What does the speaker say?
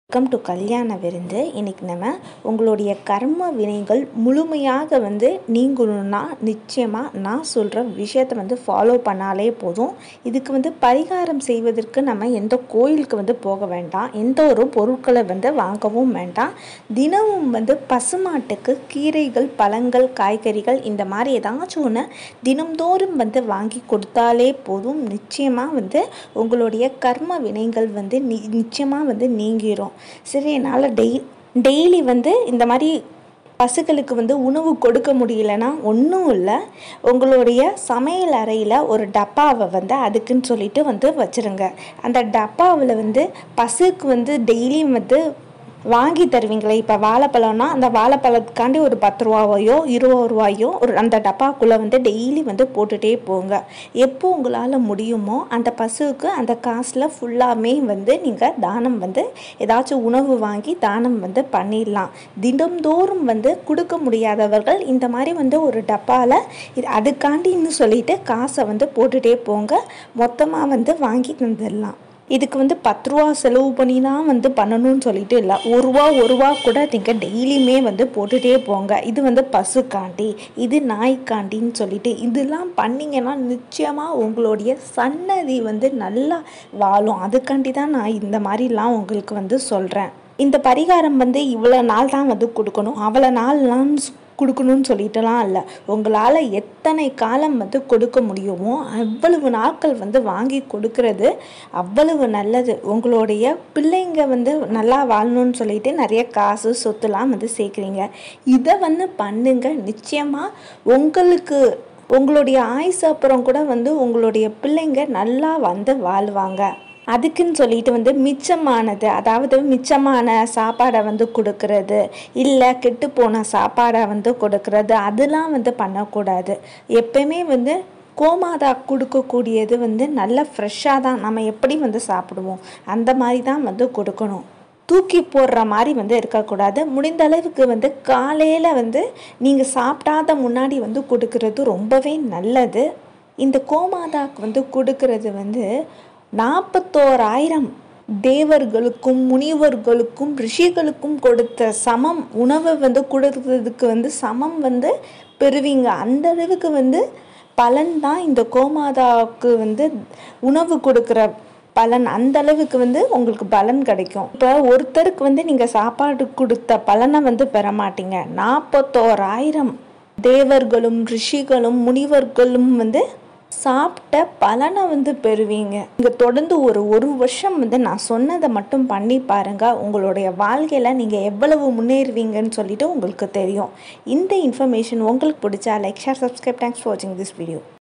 welcome to கல்யாண விருந்து இன்றைக்கி நம்ம உங்களுடைய கர்ம வினைகள் முழுமையாக வந்து நீங்கணும்னா நிச்சயமாக நான் சொல்கிற விஷயத்தை வந்து ஃபாலோ பண்ணாலே போதும் இதுக்கு வந்து பரிகாரம் செய்வதற்கு நம்ம எந்த கோயிலுக்கு வந்து போக வேண்டாம் எந்த ஒரு பொருட்களை வந்து வாங்கவும் வேண்டாம் தினமும் வந்து பசுமாட்டுக்கு கீரைகள் பழங்கள் காய்கறிகள் இந்த மாதிரி ஏதாச்சும் ஒன்று தினம்தோறும் வந்து வாங்கி கொடுத்தாலே போதும் நிச்சயமாக வந்து உங்களுடைய கர்ம வினைகள் வந்து நி நிச்சயமாக வந்து நீங்கிரும் சரி என்னால் டெய் டெய்லி வந்து இந்த மாதிரி பசுக்களுக்கு வந்து உணவு கொடுக்க முடியலன்னா ஒன்றும் இல்லை உங்களுடைய சமையல் அறையில் ஒரு டப்பாவை வந்து அதுக்குன்னு சொல்லிட்டு வந்து வச்சுருங்க அந்த டப்பாவில் வந்து பசுக்கு வந்து டெய்லியும் வந்து வாங்கி தருவீங்களே இப்போ வாழைப்பழம்னா அந்த வாழைப்பழத்துக்காண்டி ஒரு பத்து ரூபாவையோ இருபது ரூபாயோ ஒரு அந்த டப்பாக்குள்ளே வந்து டெய்லி வந்து போட்டுகிட்டே போங்க எப்போ உங்களால் முடியுமோ அந்த பசுவுக்கு அந்த காசில் ஃபுல்லாமே வந்து நீங்கள் தானம் வந்து ஏதாச்சும் உணவு வாங்கி தானம் வந்து பண்ணிடலாம் தினம்தோறும் வந்து கொடுக்க முடியாதவர்கள் இந்த மாதிரி வந்து ஒரு டப்பாவில் இது அதுக்காண்டின்னு சொல்லிட்டு காசை வந்து போட்டுகிட்டே போங்க மொத்தமாக வந்து வாங்கி தந்துடலாம் இதுக்கு வந்து பத்து ரூபா செலவு பண்ணி தான் வந்து பண்ணணும்னு சொல்லிட்டு இல்லை ஒரு ரூபா ஒரு ரூபா கூட நீங்கள் டெய்லியுமே வந்து போட்டுகிட்டே போங்க இது வந்து பசுக்காண்டி இது நாய்க்காண்டின்னு சொல்லிட்டு இதெல்லாம் பண்ணிங்கன்னா நிச்சயமாக உங்களுடைய சன்னதி வந்து நல்லா வாழும் அதுக்காண்டி தான் நான் இந்த மாதிரிலாம் உங்களுக்கு வந்து சொல்கிறேன் இந்த பரிகாரம் வந்து இவ்வளோ நாள் தான் வந்து கொடுக்கணும் அவ்வளோ நாள்லாம் கொடுக்கணும்னு சொல்லிட்டுலாம் இல்லை உங்களால் எத்தனை காலம் வந்து கொடுக்க முடியுமோ அவ்வளவு நாட்கள் வந்து வாங்கி கொடுக்கறது அவ்வளவு நல்லது உங்களுடைய பிள்ளைங்க வந்து நல்லா வாழணும்னு சொல்லிட்டு நிறைய காசு சொத்துலாம் வந்து சேர்க்குறீங்க இதை வந்து பண்ணுங்க நிச்சயமாக உங்களுக்கு உங்களுடைய ஆயுசு அப்புறம் கூட வந்து உங்களுடைய பிள்ளைங்க நல்லா வந்து வாழ்வாங்க அதுக்குன்னு சொல்லிட்டு வந்து மிச்சமானது அதாவது மிச்சமான சாப்பாடை வந்து கொடுக்கறது இல்லை கெட்டு போன சாப்பாடை வந்து கொடுக்கறது அதெல்லாம் வந்து பண்ணக்கூடாது எப்பயுமே வந்து கோமாதா கொடுக்கக்கூடியது வந்து நல்ல ஃப்ரெஷ்ஷாக தான் நம்ம எப்படி வந்து சாப்பிடுவோம் அந்த மாதிரி தான் வந்து கொடுக்கணும் தூக்கி போடுற மாதிரி வந்து இருக்கக்கூடாது முடிந்த அளவுக்கு வந்து காலையில் வந்து நீங்கள் சாப்பிடாத முன்னாடி வந்து கொடுக்கறது ரொம்பவே நல்லது இந்த கோமாதாக்கு வந்து கொடுக்கறது வந்து நாற்பத்தோராயிரம் தேவர்களுக்கும் முனிவர்களுக்கும் ரிஷிகளுக்கும் கொடுத்த சமம் உணவை வந்து கொடுக்கறதுக்கு வந்து சமம் வந்து பெறுவீங்க அந்த அளவுக்கு வந்து பலன் தான் இந்த கோமாதாவுக்கு வந்து உணவு கொடுக்குற பலன் அந்த அளவுக்கு வந்து உங்களுக்கு பலன் கிடைக்கும் இப்போ ஒருத்தருக்கு வந்து நீங்கள் சாப்பாடு கொடுத்த பலனை வந்து பெற மாட்டீங்க நாற்பத்தோராயிரம் தேவர்களும் ரிஷிகளும் முனிவர்களும் வந்து சாப்பிட்ட பலனை வந்து பெறுவீங்க நீங்கள் தொடர்ந்து ஒரு ஒரு வருஷம் வந்து நான் சொன்னதை மட்டும் பண்ணி பாருங்கள் உங்களுடைய வாழ்க்கையில் நீங்கள் எவ்வளவு முன்னேறுவீங்கன்னு சொல்லிட்டு உங்களுக்கு தெரியும் இந்த இன்ஃபர்மேஷன் உங்களுக்கு பிடிச்சா like share subscribe thanks for வாட்சிங் திஸ் வீடியோ